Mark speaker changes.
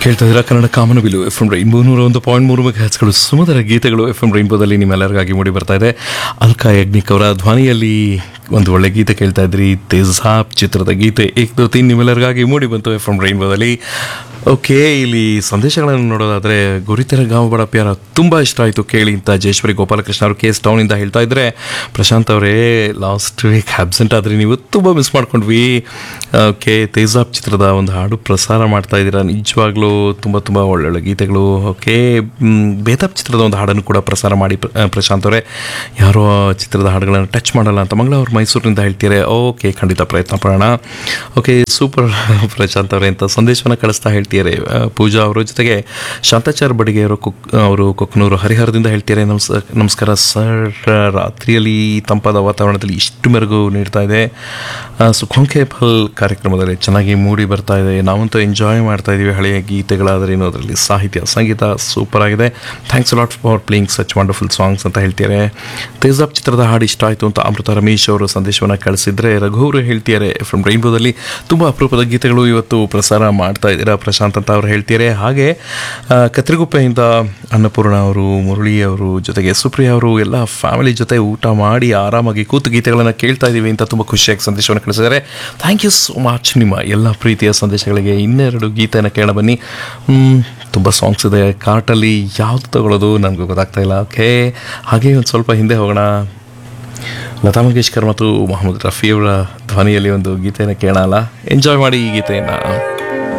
Speaker 1: ಕೇಳ್ತಾ ಇದ್ದೀರಾ ಕನ್ನಡ ಕಾಮನಬಿಲು ಎಫ್ ಎಂ ರೈನ್ಬೋ ನೂರ ಒಂದು ಪಾಯಿಂಟ್ ಮೂರು ಮೆಗಾಹೆಚ್ಗಳು ಸುಮಧುರ ಗೀತೆಗಳು ಎಫ್ ಎಂ ರೈನ್ಬೋದಲ್ಲಿ ನಿಮ್ಮೆಲ್ಲರಿಗಾಗಿ ಮೂಡಿ ಬರ್ತಾ ಇದೆ ಅಲ್ಕಾ ಯಜ್ಞಿಕ್ ಅವರ ಧ್ವನಿಯಲ್ಲಿ ಒಂದು ಒಳ್ಳೆ ಗೀತೆ ಕೇಳ್ತಾ ಇದ್ರಿ ತೇಜಾಬ್ ಚಿತ್ರದ ಗೀತೆ ಏಕ್ ದೋ ತೀನ್ ನಿಮ್ಮೆಲ್ಲರಿಗಾಗಿ ಮೂಡಿ ಬಂತು ಎಫ್ ಎಂ ರೈನ್ಬೋದಲ್ಲಿ ಓಕೆ ಇಲ್ಲಿ ಸಂದೇಶಗಳನ್ನು ನೋಡೋದಾದ್ರೆ ಗುರಿತೆರ ಗಾಂವ್ ಬಡ ಪ್ಯಾರ ತುಂಬ ಇಷ್ಟ ಆಯಿತು ಕೇಳಿ ಅಂತ ಜಯೇಶ್ವರಿ ಗೋಪಾಲಕೃಷ್ಣ ಅವರು ಕೇಸ್ ಟೌನಿಂದ ಹೇಳ್ತಾ ಇದ್ರೆ ಪ್ರಶಾಂತ್ ಅವರೇ ಲಾಸ್ಟ್ ವೀಕ್ ಆಬ್ಸೆಂಟ್ ಆದರೆ ನೀವು ತುಂಬ ಮಿಸ್ ಮಾಡ್ಕೊಂಡ್ವಿ ಓಕೆ ತೇಜಾಬ್ ಚಿತ್ರದ ಒಂದು ಹಾಡು ಪ್ರಸಾರ ಮಾಡ್ತಾ ಇದ್ದೀರಾ ನಿಜವಾಗ್ಲೂ ತುಂಬ ತುಂಬ ಒಳ್ಳೊಳ್ಳೆ ಗೀತೆಗಳು ಓಕೆ ಬೇತಾಬ್ ಚಿತ್ರದ ಒಂದು ಹಾಡನ್ನು ಕೂಡ ಪ್ರಸಾರ ಮಾಡಿ ಪ್ರ- ಆ, ಪ್ರಶಾಂತ್ ಅವರೇ ಯಾರೋ ಆ ಚಿತ್ರದ ಹಾಡುಗಳನ್ನು ಟಚ್ ಮಾಡಲ್ಲ ಅಂತ ಮಂಗಳೂರು ಮೈಸೂರಿನಿಂದ ಹೇಳ್ತೀರಾ ಓಕೆ ಖಂಡಿತ ಪ್ರಯತ್ನ ಪಡೋಣ ಓಕೆ ಸೂಪರ್ ಪ್ರಶಾಂತ್ ಅವರೇ ಅಂತ ಸಂದೇಶವನ್ನು ಕಳಿಸ್ತಾ ಹೇಳ್ತಿದ್ದಾರೆ ಆ, ಪೂಜಾ ಅವರ ಜೊತೆಗೆ ಶಾಂತಾಚಾರ್ ಬಡಿಗೆ ಅವರು ಕುಕ್ ಅವರು ಕೊಕ್ನೂರು ಹರಿಹರದಿಂದ ಹೇಳ್ತಿದ್ದಾರೆ ನಮಸ್ ನಮಸ್ಕಾರ ಸರ್ ರಾತ್ರಿಯಲ್ಲಿ ತಂಪಾದ ವಾತಾವರಣದಲ್ಲಿ ಇಷ್ಟು ಮೆರುಗು ನೀಡ್ತಾ ಇದೆ ಆ, ಸುಖಂಕೆ ಫಲ್ ಕಾರ್ಯಕ್ರಮದಲ್ಲಿ ಚೆನ್ನಾಗಿ ಮೂಡಿ ಬರ್ತಾ ಇದೆ ನಾವಂತೂ ಎಂಜಾಯ್ ಮಾಡ್ತಾ ಇದ್ದೀವಿ ಹಳೆಯ ಗೀತೆಗಳಾದ್ರೇನು ಅದರಲ್ಲಿ ಸಾಹಿತ್ಯ ಸಂಗೀತ ಸೂಪರ್ ಆಗಿದೆ thanks lot for playing such wonderful songs ಅಂತ ಹೇಳ್ತಿದ್ದಾರೆ ತೇಜಾಬ್ ಚಿತ್ರದ ಹಾಡು ಇಷ್ಟ ಆಯಿತು ಅಂತ ಅಮೃತ ರಮೇಶ್ ಅವರು ಸಂದೇಶವನ್ನು ಕಳಿಸಿದ್ರೆ ರಘು ಅವರು ಹೇಳ್ತಿದ್ದಾರೆ ಫ್ರಮ್ ರೈನ್ಬೋದಲ್ಲಿ ತುಂಬ ಅಪರೂಪದ ಗೀತೆಗಳು ಇವತ್ತು ಪ್ರಸಾರ ಮಾಡ್ತಾ ಇದ್ದೀರಾ ಪ್ರಶಾಂತ್ ಅಂತ ಅವ್ರು ಹೇಳ್ತಿದ್ದಾರೆ ಹಾಗೆ ಆ, ಕತ್ರಿಗುಪ್ಪೆಯಿಂದ ಅನ್ನಪೂರ್ಣ ಅವರು ಮುರಳಿ ಅವರು ಜೊತೆಗೆ ಸುಪ್ರಿಯಾ ಅವರು ಎಲ್ಲ ಫ್ಯಾಮಿಲಿ ಜೊತೆ ಊಟ ಮಾಡಿ ಆರಾಮಾಗಿ ಕೂತು ಗೀತೆಗಳನ್ನು ಕೇಳ್ತಾ ಇದ್ದೀವಿ ಅಂತ ತುಂಬ ಖುಷಿಯಾಗಿ ಸಂದೇಶವನ್ನು ಕಳಿಸಿದ್ದಾರೆ ಥ್ಯಾಂಕ್ ಯು ಸೋ ಮಚ್ ನಿಮ್ಮ ಎಲ್ಲ ಪ್ರೀತಿಯ ಸಂದೇಶಗಳಿಗೆ ಇನ್ನೆರಡು ಗೀತೆಯನ್ನು ಕೇಳ ಬನ್ನಿ ತುಂಬ ಸಾಂಗ್ಸ್ ಇದೆ ಕಾರ್ಟಲ್ಲಿ ಯಾವುದು ತಗೊಳ್ಳೋದು ನನಗೂ ಗೊತ್ತಾಗ್ತಾ ಇಲ್ಲ ಓಕೆ ಹಾಗೆ ಒಂದು ಸ್ವಲ್ಪ ಹಿಂದೆ ಹೋಗೋಣ ಲತಾ ಮಂಗೇಶ್ಕರ್ ಮತ್ತು ಮೊಹಮ್ಮದ್ ರಫಿ ಅವರ ಧ್ವನಿಯಲ್ಲಿ ಒಂದು ಗೀತೆಯನ್ನು ಕೇಳೋಣ ಎಂಜಾಯ್ ಮಾಡಿ ಈ ಗೀತೆಯನ್ನು